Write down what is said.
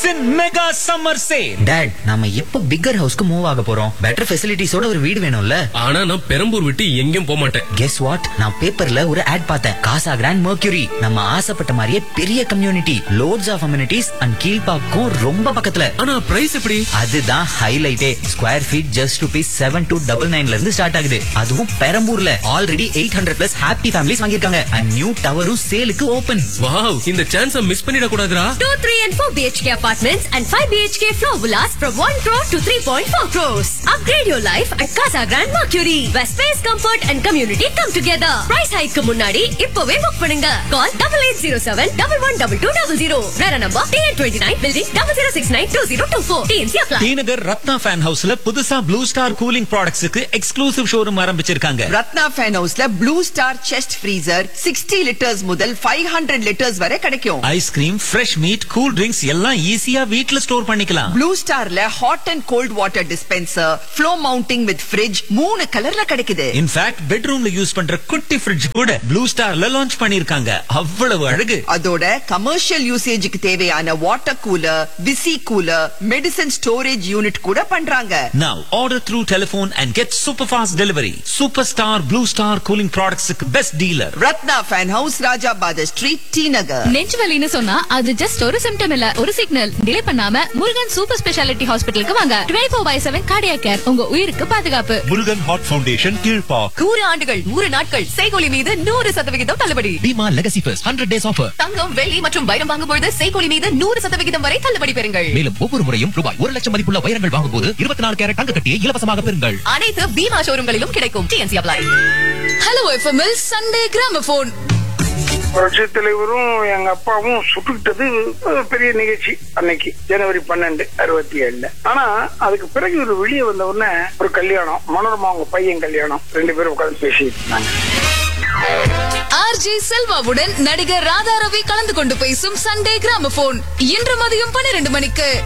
இன் mega summer sale dot நாம எப்போ bigger ஹவுஸ்க்கு move ஆக போறோம் பெட்டர் ஃபெசிலிட்டிஸோட ஒரு வீடு வேணும்ல ஆனா நான் பெரம்பூர் விட்டு எங்கேயும் போக மாட்டேன் கெஸ் வாட் நான் பேப்பர்ல ஒரு ஆட் பார்த்தேன் காசா கிராண்ட் மர்க்யூரி நம்ம ஆசைப்பட்ட மாதிரியே பெரிய community lots of amenities and கீழ்பாக்கும் ரொம்ப பக்கத்துல ஆனா பிரைஸ் எப்படி அதுதான் ஹைலைட்டே square feet just rupees seven two double நைன்ல இருந்து ஸ்டார்ட் ஆகுது அதுவும் பெரம்பூர்ல already eight hundred plus happy families வாங்கியிருக்காங்க அண்ட் நியூ டவரும் சேலுக்கு ஓபன் வாவ் இந்த சான்ஸ மிஸ் பண்ணிட கூடாதுடா 2, 3 and 4 BHK apartments and 5 BHK floor villas from 1 crore to 3.4 crores. Upgrade your life at Casa Grand Mercury, where space, comfort and community come together. Price hike க்கு முன்னாடி இப்பவே book பண்ணுங்க. Call 8807 112200. Rara number TN29 building 00692024. TNC apply. T Nagar Ratna fan ஹவுஸ்ல புதுசா blue star cooling ப்ராடக்ட்ஸுக்கு exclusive showroom ஆரம்பிச்சிருக்காங்க Ratna fan ஹவுஸ்ல blue star chest freezer sixty litres முதல் ஃபைவ் ஹண்ட்ரட் லிட்டர்ஸ் வரை கிடைக்கும் ice cream fresh meat cool drinks எல்லாம் ஈஸியா வீட்ல ஸ்டோர் பண்ணிக்கலாம் ப்ளூ ஸ்டார்ல hot and cold water dispenser floor mounting with fridge மூணு கலர்ல கிடைக்குது இன்ஃபேக்ட் பெட்ரூம்ல யூஸ் பண்ற குட்டி ஃப்ரிட்ஜ் கூட ப்ளூ ஸ்டார்ல லான்ச் பண்ணிருக்காங்க அவ்வளவு அழகு அதோட கமர்ஷியல் யூசேஜுக்கு தேவையான water cooler visi cooler medicine storage unit கூட பண்றாங்க Now order through telephone and get super fast delivery. Superstar Blue Star Cooling Products best dealer. Ratna fan house ராஜாபாத ஸ்ட்ரீட் டி நகர் நெஞ்சு வலின்னு சொன்னா அது ஜஸ்ட் ஒரு சிம்டம் இல்ல ஒரு சிக்னல் டிலே பண்ணாம முருகன் சூப்பர் ஸ்பெஷாலிட்டி ஹாஸ்பிட்டலுக்கு வாங்க twenty four by seven cardia care உங்க உயிருக்கு பாதுகாப்பு முருகன் ஹார்ட் ஃபவுண்டேஷன் கீழ்பாக் நூறு ஆண்டுகள் நூறு நாட்கள் செய்கூலி மீது நூறு சதவிகிதம் தள்ளுபடி Bhima legacy first hundred days offer தங்கம் வெள்ளி மற்றும் வைரம் வாங்கும் பொழுது செய்கூலி மீது நூறு சதவிகிதம் வரை தள்ளுபடி பெறுங்கள் மேலும் ஒவ்வொரு முறையும் ரூபாய் ஒரு லட்சம் மதிப்புள்ள வைரங்கள் வாங்கும் போது இருபத்தி நாலு கேரட் தங்க கட்டியை இலவசமாக பெறுங்கள் அனைத்து பீமா ஷோரூம்களிலும் கிடைக்கும் டிஎன்சி அப்ளை ஹலோ எஃப்எம்எல் சண்டே கிராமபோன் புரட்சி தலைவரும் எங்க அப்பாவும் சுட்டுக்கிட்டது ஒரு பெரிய நிகழ்ச்சி அன்னைக்கு ஜனவரி பன்னெண்டு அறுபத்தி ஏழுல ஆனா அதுக்கு பிறகு ஒரு வெளியே வந்த உடனே ஒரு கல்யாணம் மனோரமா அவங்க பையன் கல்யாணம் ரெண்டு பேரும் உட்கார்ந்து பேசிட்டு இருந்தாங்க ஆர்ஜே செல்வாவுடன் நடிகர் ராதா ரவி கலந்து கொண்டு பேசும் சண்டே கிராமபோன் இன்று மதியம் பன்னிரண்டு மணிக்கு